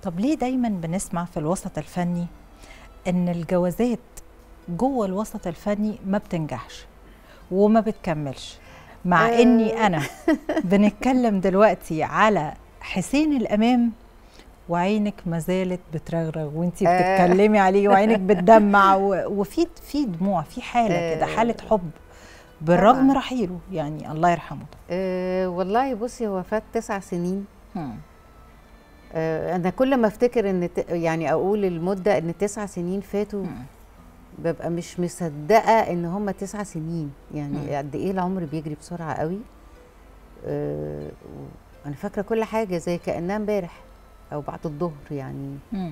طب ليه دايما بنسمع في الوسط الفني ان الجوازات جوه الوسط الفني ما بتنجحش وما بتكملش مع آه. اني انا بنتكلم دلوقتي على حسين الامام وعينك ما زالت بترغرغ وانتي آه. بتتكلمي عليه وعينك بتدمع و- وفي في دموع في حاله آه. كده حاله حب بالرغم طبعاً. رحيله يعني الله يرحمه أه والله بصي هو فات تسع سنين مم. أه انا كل ما افتكر ان ت... يعني اقول المده ان تسع سنين فاتوا مم. ببقى مش مصدقه ان هم تسع سنين يعني مم. قد ايه العمر بيجري بسرعه قوي أه و- انا فاكره كل حاجه زي كانها امبارح او بعد الظهر يعني مم.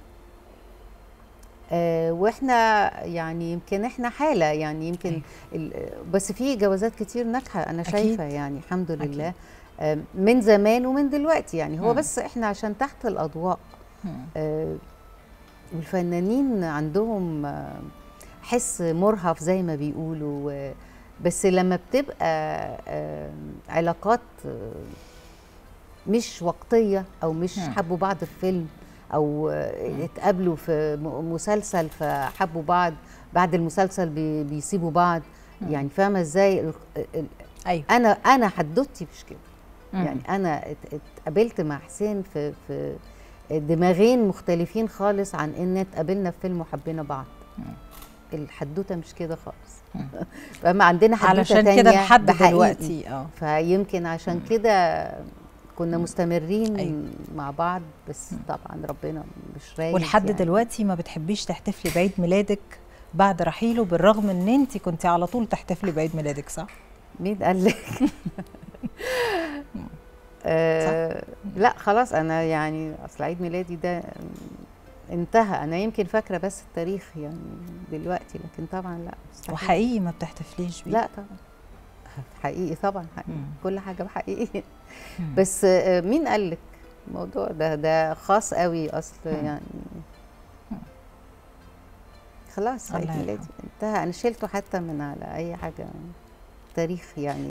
آه، واحنا يعني يمكن احنا حاله يعني يمكن أيوة. ال- بس في جوازات كتير ناجحه انا أكيد. شايفه يعني الحمد أكيد. لله آه، من زمان ومن دلوقتي يعني هو مم. بس احنا عشان تحت الاضواء مم. آه، والفنانين عندهم آه، حس مرهف زي ما بيقولوا آه، بس لما بتبقى آه، علاقات آه، مش وقتيه او مش مم. حبوا بعض في فيلم او آه، اتقابلوا في م- مسلسل فحبوا بعض بعد المسلسل بي- بيسيبوا بعض مم. يعني فاهمه ازاي ال- ال- ايوه انا انا حدوتي مش كده مم. يعني انا ات- اتقابلت مع حسين في في دماغين مختلفين خالص عن ان اتقابلنا في فيلم وحبينا بعض مم. الحدوته مش كده خالص مم. فما عندنا حدوته علشان تانية كده لحد بحقيقي. دلوقتي اه فيمكن عشان كده كنا مستمرين أيوة. مع بعض بس طبعا ربنا مش رايد ولحد يعني. دلوقتي ما بتحبيش تحتفلي بعيد ميلادك بعد رحيله بالرغم ان انت كنت على طول تحتفلي بعيد ميلادك صح؟ مين قال لك آه لا خلاص انا يعني اصل عيد ميلادي ده انتهى انا يمكن فاكره بس التاريخ يعني دلوقتي لكن طبعا لا مستحيل. وحقيقي ما بتحتفليش بيه لا طبعا حقيقي طبعا حقيقي مم. كل حاجه بحقيقي مم. بس آه، مين قال لك الموضوع ده ده خاص قوي اصل مم. يعني خلاص عيد الله ميلادي يرحمه. انتهى انا شلته حتى من على اي حاجه تاريخ يعني